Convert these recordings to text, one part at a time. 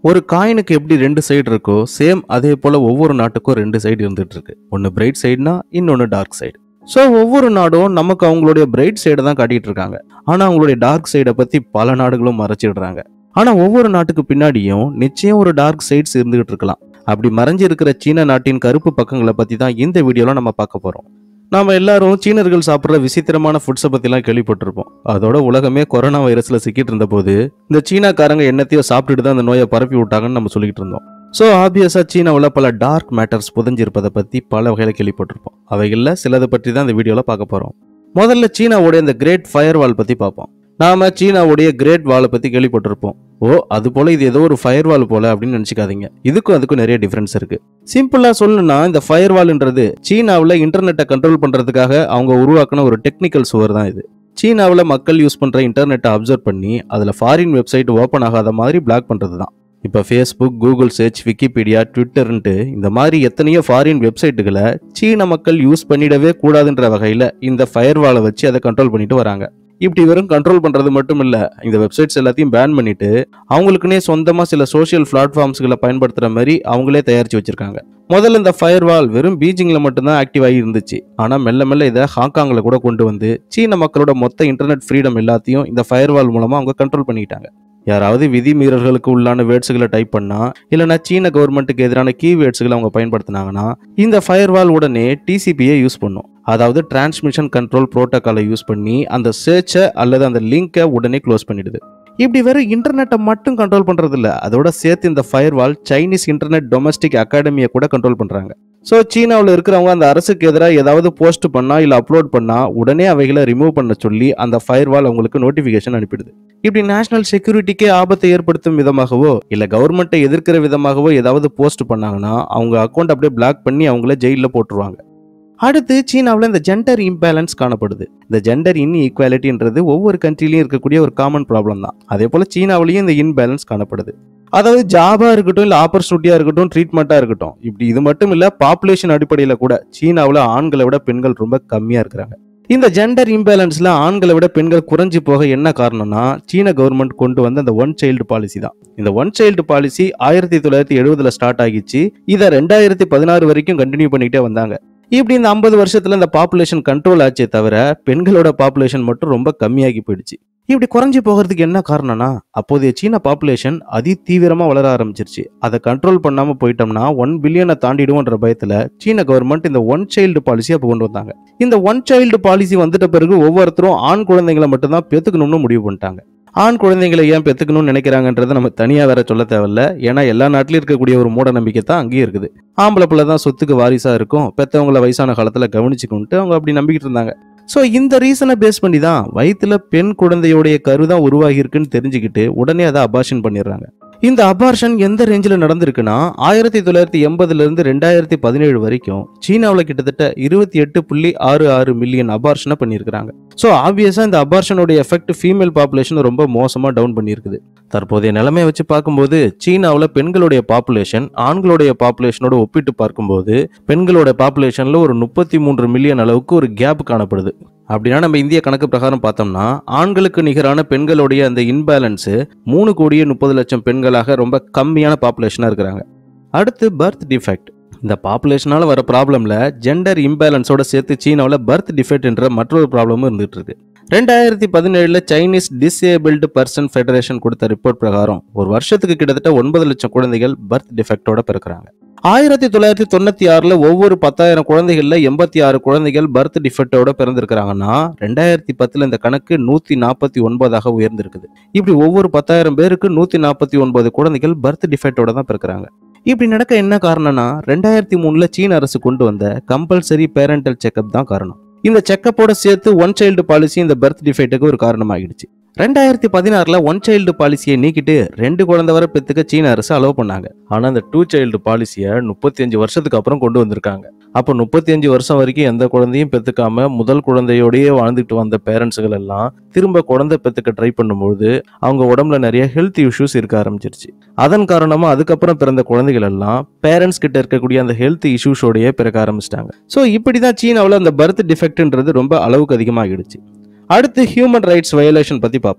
ஒரு காயினுக்கு எப்படி ரெண்டு சைடு இருக்கோ சேம் அதே போல ஒவ்வொரு நாட்டுக்கும் ரெண்டு சைடு இருந்துட்டு இருக்கு ஒன்னு பிரைட் சைடுனா இன்னொன்னு டார்க் சைடு ஸோ ஒவ்வொரு நாடும் நமக்கு அவங்களுடைய பிரைட் சைடை தான் காட்டிட்டு இருக்காங்க ஆனா அவங்களுடைய டார்க் சைடை பத்தி பல நாடுகளும் மறைச்சிடுறாங்க ஆனா ஒவ்வொரு நாட்டுக்கு பின்னாடியும் நிச்சயம் ஒரு டார்க் சைட்ஸ் இருந்துகிட்டு இருக்கலாம் அப்படி மறைஞ்சு இருக்கிற சீன நாட்டின் கருப்பு பக்கங்களை பத்தி தான் இந்த வீடியோல நம்ம பார்க்க போறோம் நாம எல்லாரும் சீனர்கள் சாப்பிட்ற விசித்திரமான ஃபுட்ஸை பத்திலாம் கேள்விப்பட்டிருப்போம் அதோட உலகமே கொரோனா வைரஸ்ல சிக்கிட்டு இருந்த போது இந்த சீனாக்காரங்க என்னத்தையோ சாப்பிட்டுட்டு தான் அந்த நோயை பரப்பி விட்டாங்கன்னு நம்ம சொல்லிட்டு இருந்தோம் ஸோ ஆப்வியஸாக சீனாவில் பல டார்க் மேட்டர்ஸ் புதஞ்சிருப்பதை பற்றி பல வகையில் கேள்விப்பட்டிருப்போம் அவைகளில் சிலதை பற்றி தான் இந்த வீடியோவில் பார்க்க போகிறோம் முதல்ல சீனாவுடைய இந்த கிரேட் ஃபயர் வால் பற்றி பார்ப்போம் நாம சீனாவுடைய கிரேட் வாலை பற்றி கேள்விப்பட்டிருப்போம் ஓ அது போல இது ஏதோ ஒரு ஃபயர் வால் போல அப்படின்னு நினச்சிக்காதீங்க இதுக்கும் அதுக்கும் நிறைய டிஃப்ரென்ஸ் இருக்கு சிம்பிளாக சொல்லணும்னா இந்த ஃபயர் வால்ன்றது சீனாவில் இன்டர்நெட்டை கண்ட்ரோல் பண்ணுறதுக்காக அவங்க உருவாக்கின ஒரு டெக்னிக்கல் சுவர் தான் இது சீனாவில் மக்கள் யூஸ் பண்ணுற இன்டர்நெட்டை அப்சர்வ் பண்ணி அதில் ஃபாரின் வெப்சைட் ஓப்பன் ஆகாத மாதிரி பிளாக் பண்ணுறது தான் இப்போ ஃபேஸ்புக் கூகுள் சர்ச் விக்கிபீடியா ட்விட்டர்ன்ட்டு இந்த மாதிரி எத்தனையோ ஃபாரின் வெப்சைட்டுகளை சீன மக்கள் யூஸ் பண்ணிடவே கூடாதுன்ற வகையில் இந்த ஃபயர் வாலை வச்சு அதை கண்ட்ரோல் பண்ணிட்டு வராங்க இப்படி வெறும் கண்ட்ரோல் பண்றது மட்டும் இல்ல இந்த வெப்சைட்ஸ் எல்லாத்தையும் பேன் பண்ணிட்டு அவங்களுக்குன்னே சொந்தமா சில சோஷியல் பிளாட்ஃபார்ம்ஸ்களை பயன்படுத்துற மாதிரி அவங்களே தயாரிச்சு வச்சிருக்காங்க முதல்ல இந்த ஃபயர் வால் வெறும் பீஜிங்ல மட்டும்தான் ஆக்டிவ் ஆகி இருந்துச்சு ஆனா மெல்ல மெல்ல இதை ஹாங்காங்ல கூட கொண்டு வந்து சீன மக்களோட மொத்த இன்டர்நெட் ஃப்ரீடம் எல்லாத்தையும் இந்த ஃபயர் வால் மூலமா அவங்க கண்ட்ரோல் பண்ணிக்கிட்டாங்க யாராவது விதி மீறல்களுக்கு உள்ளான வேர்ட்ஸுகளை டைப் பண்ணா இல்லைனா சீன கவர்மெண்ட்டுக்கு எதிரான கீ வேர்ட்ஸுகளை அவங்க பயன்படுத்தினாங்கன்னா இந்த ஃபயர் வால் உடனே டிசிபியை யூஸ் பண்ணும் அதாவது டிரான்ஸ்மிஷன் கண்ட்ரோல் புரோட்டோக்காலை யூஸ் பண்ணி அந்த சர்ச்சை அல்லது அந்த லிங்கை உடனே க்ளோஸ் பண்ணிடுது இப்படி வெறும் இன்டர்நெட்டை மட்டும் கண்ட்ரோல் பண்றது இல்ல அதோட சேர்த்து இந்த fire Chinese internet domestic அகாடமியை கூட கண்ட்ரோல் பண்றாங்க ஸோ சீனாவில் இருக்கிறவங்க அந்த அரசுக்கு எதிராக ஏதாவது போஸ்ட் பண்ணா இல்லை அப்லோட் பண்ணா உடனே அவைகளை ரிமூவ் பண்ண சொல்லி அந்த ஃபயர் வால் அவங்களுக்கு நோட்டிஃபிகேஷன் அனுப்பிடுது இப்படி நேஷனல் செக்யூரிட்டிக்கே ஆபத்தை ஏற்படுத்தும் விதமாகவோ இல்லை கவர்மெண்ட்டை எதிர்க்கிற விதமாகவோ ஏதாவது போஸ்ட் பண்ணாங்கன்னா அவங்க அக்கௌண்ட் அப்படியே பிளாக் பண்ணி அவங்கள ஜெயிலில் போட்டுருவாங்க அடுத்து சீனாவில் இந்த ஜெண்டர் இம்பேலன்ஸ் காணப்படுது இந்த ஜெண்டர் இன் ஈக்குவாலிட்டின்றது ஒவ்வொரு கண்ட்ரிலையும் இருக்கக்கூடிய ஒரு காமன் ப்ராப்ளம் தான் அதே போல் சீனாவிலையும் இந்த இன்பேலன்ஸ் காணப்படுது அதாவது ஜாபா இருக்கட்டும் இல்லை ஆப்பர்ச்சுனிட்டியா இருக்கட்டும் ட்ரீட்மெண்ட்டா இருக்கட்டும் இப்படி இது மட்டும் இல்ல பாப்புலேஷன் அடிப்படையில் கூட சீனாவில் ஆண்களை விட பெண்கள் ரொம்ப கம்மியா இருக்கிறாங்க இந்த ஜெண்டர் இம்பேலன்ஸ்ல ஆண்களை விட பெண்கள் குறைஞ்சு போக என்ன காரணம்னா சீன கவர்மெண்ட் கொண்டு வந்த அந்த ஒன் சைல்டு பாலிசி தான் இந்த ஒன் சைல்டு பாலிசி ஆயிரத்தி தொள்ளாயிரத்தி எழுபதுல ஸ்டார்ட் ஆகிச்சு இதை ரெண்டாயிரத்தி பதினாறு வரைக்கும் கண்டினியூ பண்ணிட்டே வந்தாங்க இப்படி இந்த ஐம்பது வருஷத்துல இந்த பாப்புலேஷன் கண்ட்ரோல் ஆச்சே தவிர பெண்களோட பாப்புலேஷன் மட்டும் ரொம்ப கம்மியாகி போயிடுச்சு இப்படி குறைஞ்சு போகிறதுக்கு என்ன காரணம்னா அப்போதைய சீன பாப்புலேஷன் அதி தீவிரமா வளர ஆரம்பிச்சிருச்சு அதை கண்ட்ரோல் பண்ணாம போயிட்டோம்னா ஒன் பில்லியனை தாண்டிடுவோன்ற பயத்துல சீன கவர்மெண்ட் இந்த ஒன் சைல்டு பாலிசி அப்போ கொண்டு வந்தாங்க இந்த ஒன் சைல்டு பாலிசி வந்துட்ட பிறகு ஒவ்வொருத்தரும் ஆண் குழந்தைங்களை மட்டும்தான் பெத்துக்கணும்னு முடிவு பண்ணிட்டாங்க ஆண் குழந்தைங்களை ஏன் பெத்துக்கணும்னு நினைக்கிறாங்கன்றதை நம்ம தனியாக வேற சொல்ல தேவையில்ல ஏன்னா எல்லா நாட்டிலும் இருக்கக்கூடிய ஒரு மூட நம்பிக்கை தான் அங்கேயும் இருக்குது ஆம்பளை பிள்ளை தான் சொத்துக்கு வாரிசா இருக்கும் பெத்தவங்கள வயசான காலத்துல கவனிச்சுக்கிட்டு அவங்க அப்படி நம்பிக்கிட்டு இருந்தாங்க ஸோ இந்த ரீசனை பேஸ் பண்ணி தான் வயிற்றுல பெண் குழந்தையோடைய கரு தான் உருவாகி இருக்குன்னு தெரிஞ்சுக்கிட்டு உடனே அதை அபார்ஷன் பண்ணிடுறாங்க இந்த அபார்ஷன் எந்த ரேஞ்சில் நடந்திருக்குன்னா ஆயிரத்தி தொள்ளாயிரத்தி எண்பதுல இருந்து ரெண்டாயிரத்தி பதினேழு வரைக்கும் சீனாவில் கிட்டத்தட்ட இருபத்தி எட்டு புள்ளி ஆறு ஆறு மில்லியன் அபார்ஷனை பண்ணியிருக்கிறாங்க ஸோ ஆப்வியஸாக இந்த அபார்ஷனோட எஃபெக்ட் ஃபீமேல் பாப்புலேஷன் ரொம்ப மோசமாக டவுன் பண்ணியிருக்குது தற்போதைய நிலைமையை வச்சு பார்க்கும்போது சீனாவில் பெண்களுடைய பாப்புலேஷன் ஆண்களுடைய பாப்புலேஷனோட ஒப்பிட்டு பார்க்கும்போது பெண்களோட பாப்புலேஷனில் ஒரு முப்பத்தி மூன்று மில்லியன் அளவுக்கு ஒரு கேப் காணப்படுது அப்படின்னா நம்ம இந்திய கணக்கு பிரகாரம் பார்த்தோம்னா ஆண்களுக்கு நிகரான பெண்களுடைய அந்த இன்பேலன்ஸு மூணு கோடியே முப்பது லட்சம் பெண்களாக ரொம்ப கம்மியான பாப்புலேஷனாக இருக்கிறாங்க அடுத்து பர்த் டிஃபெக்ட் இந்த பாப்புலேஷனால வர ப்ராப்ளம்ல ஜெண்டர் இம்பேலன்ஸோட சேர்த்து சீனாவில் பர்த் டிஃபெக்ட் என்ற மற்றொரு ப்ராப்ளமும் இருந்துட்டு இருக்கு ரெண்டாயிரத்தி பதினேழுல சைனீஸ் டிசேபிள்டு பர்சன் ஃபெடரேஷன் கொடுத்த ரிப்போர்ட் பிரகாரம் ஒரு வருஷத்துக்கு கிட்டத்தட்ட ஒன்பது லட்சம் குழந்தைகள் பர்த் டிஃபெக்டோட பிறக்கிறாங்க ஆயிரத்தி தொள்ளாயிரத்தி தொண்ணூத்தி ஆறுல ஒவ்வொரு பத்தாயிரம் குழந்தைகள்ல எண்பத்தி ஆறு குழந்தைகள் பர்த் டிஃபெக்டோட பிறந்திருக்கிறாங்கன்னா ரெண்டாயிரத்தி பத்துல இந்த கணக்கு நூத்தி நாற்பத்தி ஒன்பதாக உயர்ந்திருக்குது இப்படி ஒவ்வொரு பத்தாயிரம் பேருக்கு நூத்தி நாற்பத்தி ஒன்பது குழந்தைகள் பர்த் டிஃபெக்டோட தான் பிறக்கிறாங்க இப்படி நடக்க என்ன காரணம்னா ரெண்டாயிரத்தி மூணுல சீன அரசு கொண்டு வந்த கம்பல்சரி பேரண்டல் செக்அப் தான் காரணம் இந்த செக்கப்போட சேர்த்து ஒன் சைல்டு பாலிசி இந்த பர்த் டிஃபெக்ட்டுக்கு ஒரு காரணமாகிடுச்சு ரெண்டாயிரத்தி பதினாறுல ஒன் சைல்டு பாலிசியை நீக்கிட்டு ரெண்டு குழந்தை வரை பெத்துக்க சீன அரசு அலோவ் பண்ணாங்க ஆனா அந்த டூ சைல்டு பாலிசியை முப்பத்தி அஞ்சு வருஷத்துக்கு அப்புறம் கொண்டு வந்திருக்காங்க அப்போ முப்பத்தி அஞ்சு வருஷம் வரைக்கும் எந்த குழந்தையும் பெத்துக்காம முதல் குழந்தையோடயே வாழ்ந்துட்டு வந்த பேரண்ட்ஸுகள் எல்லாம் திரும்ப குழந்தை பெத்துக்க ட்ரை பண்ணும்போது அவங்க உடம்புல நிறைய ஹெல்த் இஷ்யூஸ் இருக்க ஆரம்பிச்சிருச்சு அதன் காரணமா அதுக்கப்புறம் பிறந்த குழந்தைகள் எல்லாம் பேரண்ட்ஸ் கிட்ட இருக்கக்கூடிய அந்த ஹெல்த் இஷ்யூஸோடயே பிறக்க ஆரம்பிச்சிட்டாங்க ஸோ இப்படிதான் சீனாவில் அந்த பர்த் டிஃபெக்ட்ன்றது ரொம்ப அளவுக்கு அதிகமாகிடுச்சு அடுத்து ஹியூமன் ரைட்ஸ் வயலேஷன் பத்தி பார்ப்போம்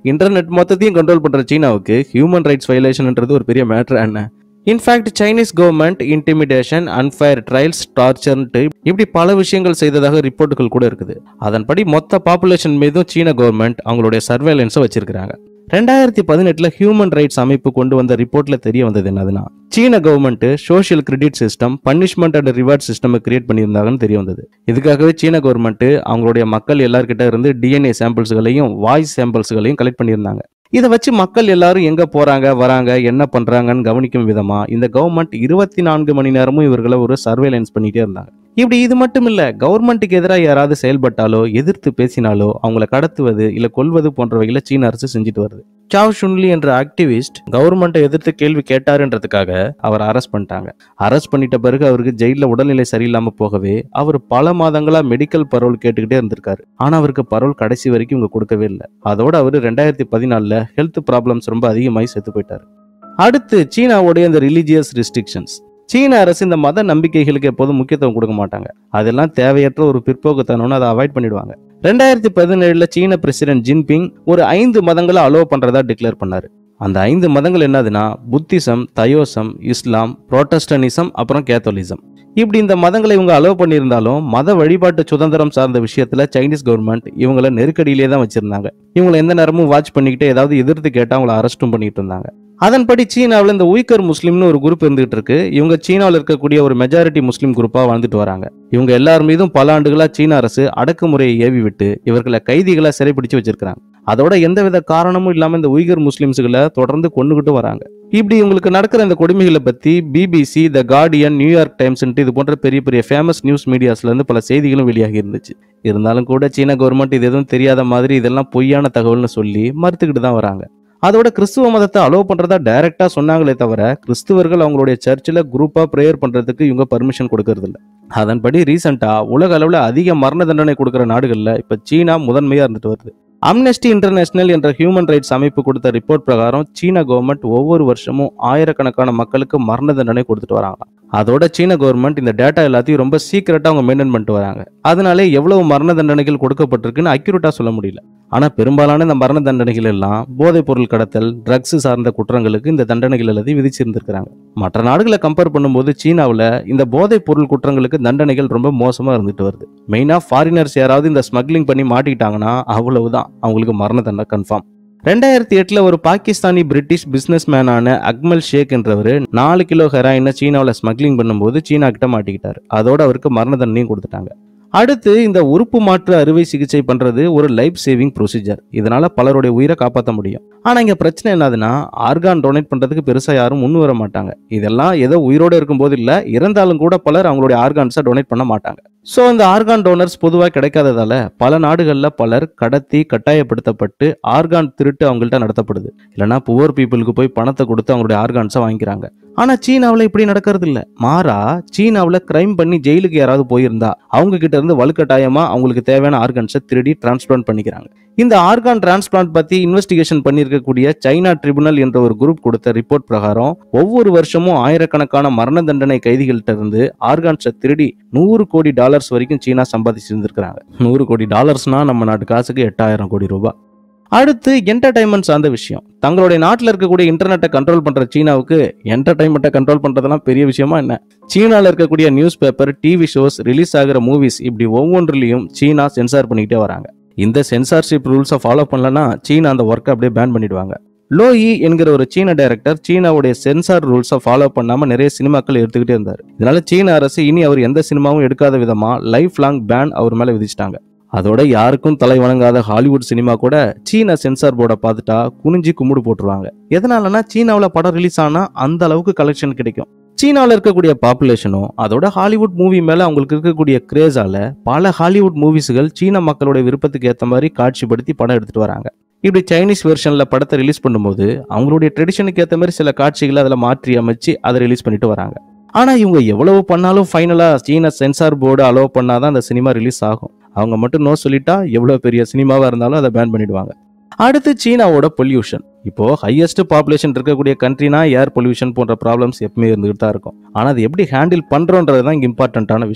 இன்டர்நெட் மொத்தத்தையும் கண்ட்ரோல் பண்ற சீனாவுக்கு ஹியூமன் ரைட்ஸ் வயலேஷன்ன்றது ஒரு பெரிய மேட்ரு என்ன in fact Chinese government intimidation unfair trials டார்ச்சர்ன்ட்டு இப்படி பல விஷயங்கள் செய்ததாக ரிப்போர்ட்டுகள் கூட இருக்குது அதன்படி மொத்த பாப்புலேஷன் மீதும் சீன கவர்மெண்ட் அவங்களுடைய சர்வேலன்ஸை வச்சிருக்காங்க ரெண்டாயிரத்தி பதினெட்டுல ஹியூமன் ரைட்ஸ் அமைப்பு கொண்டு வந்த ரிப்போர்ட்ல தெரிய வந்தது என்னதுன்னா சீன government social credit system punishment and reward system create பண்ணியிருந்தாங்கன்னு தெரிய வந்தது இதுக்காகவே சீன கவர்மெண்ட் அவங்களுடைய மக்கள் எல்லார்கிட்ட இருந்து டிஎன்ஏ சாம்பிள்ஸ்களையும் வாய்ஸ் சாம்பிள்ஸ்களையும் கலெக்ட் பண்ணியிருந்தாங்க இதை வச்சு மக்கள் எல்லாரும் எங்க போறாங்க வராங்க என்ன பண்றாங்கன்னு கவனிக்கும் விதமா இந்த கவர்மெண்ட் இருபத்தி நான்கு மணி நேரமும் இவர்களை ஒரு சர்வேலன்ஸ் பண்ணிட்டே இருந்தாங்க இப்படி இது மட்டும் இல்ல கவர்மெண்ட்டுக்கு எதிராக யாராவது செயல்பட்டாலோ எதிர்த்து பேசினாலோ அவங்கள கடத்துவது இல்ல கொல்வது போன்றவைகளை சீன அரசு செஞ்சுட்டு வருது சாவ் ஷுன்லி என்ற ஆக்டிவிஸ்ட் கவர்மெண்ட்டை எதிர்த்து கேள்வி கேட்டாருன்றதுக்காக அவரை அரெஸ்ட் பண்ணிட்டாங்க அரெஸ்ட் பண்ணிட்ட பிறகு அவருக்கு ஜெயில உடல்நிலை சரியில்லாம போகவே அவர் பல மாதங்களா மெடிக்கல் பரோல் கேட்டுக்கிட்டே இருந்திருக்காரு ஆனா அவருக்கு பரோல் கடைசி வரைக்கும் இவங்க கொடுக்கவே இல்லை அதோட அவர் ரெண்டாயிரத்தி பதினாலுல ஹெல்த் ப்ராப்ளம்ஸ் ரொம்ப அதிகமாகி செத்து போயிட்டாரு அடுத்து சீனாவுடைய இந்த ரிலீஜியஸ் ரெஸ்ட்ரிக்ஷன்ஸ் சீன அரசு இந்த மத நம்பிக்கைகளுக்கு எப்போதும் முக்கியத்துவம் கொடுக்க மாட்டாங்க அதெல்லாம் தேவையற்ற ஒரு பிற்போக்குத்தனம்னு அதை அவாய்ட் பண்ணிடுவாங்க ரெண்டாயிரத்தி பதினேழுல சீன பிரசிடென்ட் ஜின்பிங் ஒரு ஐந்து மதங்களை அலோவ் பண்றதா டிக்ளேர் பண்ணாரு அந்த ஐந்து மதங்கள் என்னதுன்னா புத்திசம் தயோசம் இஸ்லாம் புரோட்டஸ்டனிசம் அப்புறம் கேத்தோலிசம் இப்படி இந்த மதங்களை இவங்க அலோவ் பண்ணியிருந்தாலும் மத வழிபாட்டு சுதந்திரம் சார்ந்த விஷயத்துல சைனீஸ் கவர்மெண்ட் இவங்கள நெருக்கடியிலே தான் வச்சிருந்தாங்க இவங்களை எந்த நேரமும் வாட்ச் பண்ணிக்கிட்டு ஏதாவது எதிர்த்து கேட்டா அவங்கள அரெஸ்ட்டும் பண்ணிட்டு இருந்தாங்க அதன்படி சீனாவில் இந்த உய்கர் முஸ்லீம்னு ஒரு குரூப் இருந்துகிட்டு இருக்கு இவங்க சீனாவில் இருக்கக்கூடிய ஒரு மெஜாரிட்டி முஸ்லீம் குரூப்பாக வாழ்ந்துட்டு வராங்க இவங்க எல்லார் மீதும் பல ஆண்டுகளா சீன அரசு அடக்குமுறையை ஏவி விட்டு இவர்களை கைதிகளா சிறைப்பிடிச்சு வச்சிருக்காங்க அதோட எந்தவித காரணமும் இல்லாம இந்த உய்கர் முஸ்லிம்ஸுகளை தொடர்ந்து கொண்டுகிட்டு வராங்க இப்படி இவங்களுக்கு நடக்கிற இந்த கொடுமைகளை பத்தி BBC the Guardian New York Times இது போன்ற பெரிய பெரிய ஃபேமஸ் நியூஸ் மீடியாஸ்ல இருந்து பல செய்திகளும் வெளியாகி இருந்துச்சு இருந்தாலும் கூட சீன கவர்மெண்ட் இது எதுவும் தெரியாத மாதிரி இதெல்லாம் பொய்யான தகவல்னு சொல்லி மறுத்துக்கிட்டு தான் வராங்க அதோட கிறிஸ்துவ மதத்தை அலோவ் பண்றதா டைரக்டா சொன்னாங்களே தவிர கிறிஸ்துவர்கள் அவங்களுடைய சர்ச்சில் குரூப்பா ப்ரேயர் பண்றதுக்கு இவங்க பர்மிஷன் கொடுக்கறது இல்ல அதன்படி ரீசெண்டா உலக அளவுல அதிக மரண தண்டனை கொடுக்கிற நாடுகள்ல இப்ப சீனா முதன்மையா இருந்துட்டு வருது அம்னஸ்டி இன்டர்நேஷனல் என்ற ஹியூமன் ரைட்ஸ் அமைப்பு கொடுத்த ரிப்போர்ட் பிரகாரம் சீன கவர்மெண்ட் ஒவ்வொரு வருஷமும் ஆயிரக்கணக்கான மக்களுக்கு மரண தண்டனை கொடுத்துட்டு வராங்க அதோட சீன கவர்மெண்ட் இந்த டேட்டா எல்லாத்தையும் ரொம்ப சீக்கிரட்டா அவங்க மெயின்டைன் பண்ணிட்டு வராங்க அதனாலே எவ்வளவு மரண தண்டனைகள் கொடுக்கப்பட்டிருக்குன்னு அக்யூரேட்டா சொல்ல முடியல ஆனா பெரும்பாலான இந்த மரண தண்டனைகள் எல்லாம் போதைப் பொருள் கடத்தல் ட்ரக்ஸ் சார்ந்த குற்றங்களுக்கு இந்த தண்டனைகள் எல்லாத்தையும் விதிச்சிருந்திருக்கிறாங்க மற்ற நாடுகளை கம்பேர் பண்ணும்போது சீனாவில் இந்த போதைப் பொருள் குற்றங்களுக்கு தண்டனைகள் ரொம்ப மோசமா இருந்துட்டு வருது மெயினா ஃபாரினர்ஸ் யாராவது இந்த ஸ்மக்லிங் பண்ணி மாட்டிக்கிட்டாங்கன்னா அவ்வளவுதான் அவங்களுக்கு மரண தண்டனை கன்ஃபார்ம் ரெண்டாயிரத்தி எட்டுல ஒரு பாகிஸ்தானி பிரிட்டிஷ் பிசினஸ் மேனான அக்மல் ஷேக் என்றவர் நாலு கிலோ ஹெராயினை சீனாவில் ஸ்மக்லிங் பண்ணும்போது சீனா கிட்ட மாட்டிக்கிட்டாரு அதோட அவருக்கு மரண தண்டனையும் கொடுத்துட்டாங்க அடுத்து இந்த உறுப்பு மாற்று அறுவை சிகிச்சை பண்றது ஒரு லைஃப் சேவிங் ப்ரொசீஜர் இதனால பலருடைய உயிரை காப்பாற்ற முடியும் ஆனா இங்க பிரச்சனை என்னதுன்னா ஆர்கான் டொனேட் பண்றதுக்கு பெருசா யாரும் முன் வர மாட்டாங்க இதெல்லாம் ஏதோ உயிரோட இருக்கும்போது இல்ல இறந்தாலும் கூட பலர் அவங்களுடைய ஆர்கான்ஸை டொனேட் பண்ண மாட்டாங்க ஸோ இந்த ஆர்கான் டோனர்ஸ் பொதுவாக கிடைக்காததால பல நாடுகளில் பலர் கடத்தி கட்டாயப்படுத்தப்பட்டு ஆர்கான் திருட்டு அவங்கள்ட்ட நடத்தப்படுது இல்லைன்னா புவர் பீப்புளுக்கு போய் பணத்தை கொடுத்து அவங்களுடைய ஆர்கான்ஸை வாங்கிக்கிறாங்க ஆனா சீனாவில் இப்படி நடக்கிறது இல்ல மாறா சீனாவில் கிரைம் பண்ணி ஜெயிலுக்கு யாராவது போயிருந்தா அவங்க கிட்ட இருந்து வலுக்கட்டாயமா அவங்களுக்கு தேவையான ஆர்கான்ஸை திருடி டிரான்ஸ்பிளான்ட் பண்ணிக்கிறாங்க இந்த ஆர்கான் டிரான்ஸ்பிளான்ட் பத்தி இன்வெஸ்டிகேஷன் பண்ணியிருக்கக்கூடிய சைனா ட்ரிபுனல் என்ற ஒரு குரூப் கொடுத்த ரிப்போர்ட் பிரகாரம் ஒவ்வொரு வருஷமும் ஆயிரக்கணக்கான மரண தண்டனை கைதிகள்கிட்ட இருந்து ஆர்கான்ஸை திருடி நூறு கோடி டாலர்ஸ் வரைக்கும் சீனா சம்பாதிச்சிருந்திருக்கிறாங்க நூறு கோடி டாலர்ஸ்னா நம்ம நாட்டு காசுக்கு எட்டாயிரம் கோடி ரூபாய் அடுத்து என்டர்டைன்மெண்ட் சார்ந்த விஷயம் தங்களுடைய நாட்டில் இருக்கக்கூடிய இன்டர்நெட்டை கண்ட்ரோல் பண்ற சீனாவுக்கு என்டர்டைன்மெண்ட்டை கண்ட்ரோல் பண்றதெல்லாம் பெரிய விஷயமா என்ன சீனாவில் இருக்கக்கூடிய news paper TV shows release ஆகிற மூவிஸ் இப்படி ஒவ்வொன்றிலையும் சீனா சென்சார் பண்ணிக்கிட்டே வராங்க இந்த சென்சார்ஷிப் ரூல்ஸை ஃபாலோ பண்ணலன்னா சீனா அந்த ஒர்க்கை அப்படியே பேன் பண்ணிடுவாங்க லோயி என்கிற ஒரு சீன டைரக்டர் சீனாவுடைய சென்சார் ரூல்ஸை ஃபாலோ பண்ணாம நிறைய சினிமாக்கள் எடுத்துக்கிட்டே இருந்தார் இதனால சீன அரசு இனி அவர் எந்த சினிமாவும் எடுக்காத விதமா லைஃப் லாங் பேன் அவர் மேல விதிச்சிட்டாங்க அதோட யாருக்கும் தலை வணங்காத ஹாலிவுட் சினிமா கூட சீனா சென்சார் போர்டை பார்த்துட்டா குனிஞ்சு கும்பிடு போட்டுருவாங்க எதனாலனா சீனாவில் படம் ரிலீஸ் ஆனா அந்த அளவுக்கு கலெக்ஷன் கிடைக்கும் சீனாவில் இருக்கக்கூடிய பாப்புலேஷனும் அதோட ஹாலிவுட் மூவி மேல அவங்களுக்கு இருக்கக்கூடிய கிரேஸால பல ஹாலிவுட் மூவிஸ்கள் சீன மக்களுடைய விருப்பத்துக்கு ஏற்ற மாதிரி காட்சிப்படுத்தி படம் எடுத்துட்டு வராங்க இப்படி சைனீஸ் வெர்ஷன்ல படத்தை ரிலீஸ் பண்ணும்போது அவங்களுடைய ட்ரெடிஷனுக்கு ஏற்ற மாதிரி சில காட்சிகளை அதில் மாற்றி அமைச்சு அதை ரிலீஸ் பண்ணிட்டு வராங்க ஆனா இவங்க எவ்வளவு பண்ணாலும் ஃபைனலா சீன சென்சார் போர்டு அலோவ் பண்ணாதான் அந்த சினிமா ரிலீஸ் ஆகும் அவங்க மட்டும் நோ சொல்லிட்டா எவ்வளவு பெரிய சினிமாவா இருந்தாலும் அதை பேன் பண்ணிடுவாங்க அடுத்து சீனாவோட பொல்யூஷன் இப்போ ஹையஸ்ட் பாப்புலேஷன் இருக்கக்கூடிய கண்ட்ரினா ஏர் பொல்யூஷன் போன்ற ப்ராப்ளம்ஸ் எப்பவுமே இருந்துகிட்டு தான் இருக்கும் ஆனா அது எப்படி ஹேண்டில் பண்றோன்றது தான் இங்க இம்பார்ட்டன்டான விஷயம்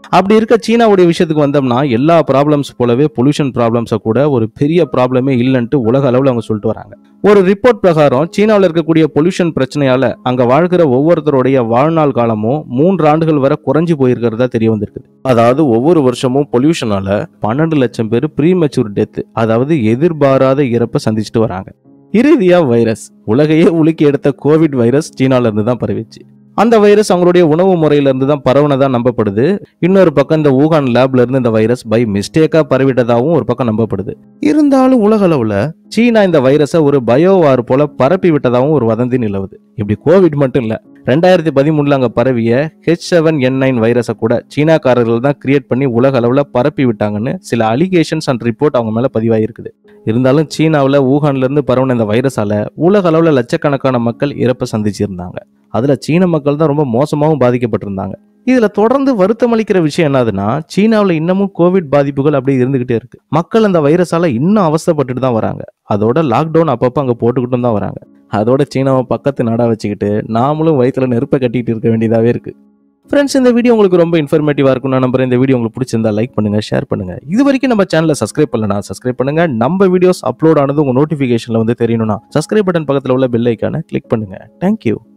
அப்படி இருக்க சீனாவுடைய விஷயத்துக்கு வந்தோம்னா எல்லா ப்ராப்ளம்ஸ் போலவே பொல்யூஷன் ப்ராப்ளம்ஸை கூட ஒரு பெரிய ப்ராப்ளமே இல்லைன்ட்டு உலக அளவில் அவங்க சொல்லிட்டு வராங்க ஒரு ரிப்போர்ட் பிரகாரம் சீனாவில் இருக்கக்கூடிய பொல்யூஷன் பிரச்சனையால அங்க வாழ்கிற ஒவ்வொருத்தருடைய வாழ்நாள் காலமும் மூன்று ஆண்டுகள் வரை குறைஞ்சு போயிருக்கிறதா தெரிய வந்திருக்குது அதாவது ஒவ்வொரு வருஷமும் பொல்யூஷனால பன்னெண்டு லட்சம் பேர் ப்ரீமெச்சூர் டெத் அதாவது எதிர்பாராத இறப்பை சந்திச்சுட்டு வராங்க இறுதியா வைரஸ் உலகையே உலுக்கி எடுத்த கோவிட் வைரஸ் சீனால இருந்து தான் பரவிச்சு அந்த வைரஸ் அவங்களுடைய உணவு முறையில இருந்து தான் பரவுனதா நம்பப்படுது இன்னொரு பக்கம் இந்த ஊகான் லேப்ல இருந்து இந்த வைரஸ் பை மிஸ்டேக்கா பரவிட்டதாகவும் ஒரு பக்கம் நம்பப்படுது இருந்தாலும் உலக அளவுல சீனா இந்த வைரஸை ஒரு பயோவார் போல பரப்பி விட்டதாகவும் ஒரு வதந்தி நிலவுது இப்படி கோவிட் மட்டும் இல்ல ரெண்டாயிரத்தி பதிமூணுல அங்க பரவிய ஹெச் செவன் என் நைன் வைரஸை கூட சீனாக்காரர்கள் தான் கிரியேட் பண்ணி உலக அளவுல பரப்பி விட்டாங்கன்னு சில அலிகேஷன்ஸ் அண்ட் ரிப்போர்ட் அவங்க மேல பதிவாயிருக்குது இருந்தாலும் சீனாவில் ஊகான்ல இருந்து பரவுன இந்த வைரஸால உலக அளவுல லட்சக்கணக்கான மக்கள் இறப்பை சந்திச்சிருந்தாங்க அதுல சீன மக்கள் தான் ரொம்ப மோசமாகவும் பாதிக்கப்பட்டிருந்தாங்க இதுல தொடர்ந்து வருத்தம் அளிக்கிற விஷயம் என்னதுன்னா சீனாவில் இன்னமும் கோவிட் பாதிப்புகள் அப்படியே இருந்துகிட்டே இருக்கு மக்கள் அந்த வைரஸால இன்னும் அவஸ்தைப்பட்டுட்டு தான் வராங்க அதோட லாக்டவுன் அப்பப்போ அங்க போட்டுக்கிட்டும் தான் வராங்க அதோட சீனாவை பக்கத்து நாடா வச்சுக்கிட்டு நாமளும் வயிற்றுல நெருப்பை கட்டிட்டு இருக்க வேண்டியதாவே இருக்கு ஃப்ரெண்ட்ஸ் இந்த வீடியோ உங்களுக்கு ரொம்ப இன்ஃபர்மேட்டிவா இருக்கும் நான் நம்புறேன் இந்த வீடியோ உங்களுக்கு பிடிச்சிருந்தா லைக் பண்ணுங்க ஷேர் பண்ணுங்க இது வரைக்கும் நம்ம சேனலை சப்ஸ்கிரைப் பண்ணலனா சப்ஸ்கிரைப் பண்ணுங்க நம்ம வீடியோஸ் அப்லோட் ஆனது உங்க நோட்டிஃபிகேஷன்ல வந்து தெரியணும்னா சப்ஸ்கிரைப் பட்டன் பக்கத்துல உள்ள பெல் ஐக்கான கிளிக் பண்ணுங்க தேங்க்யூ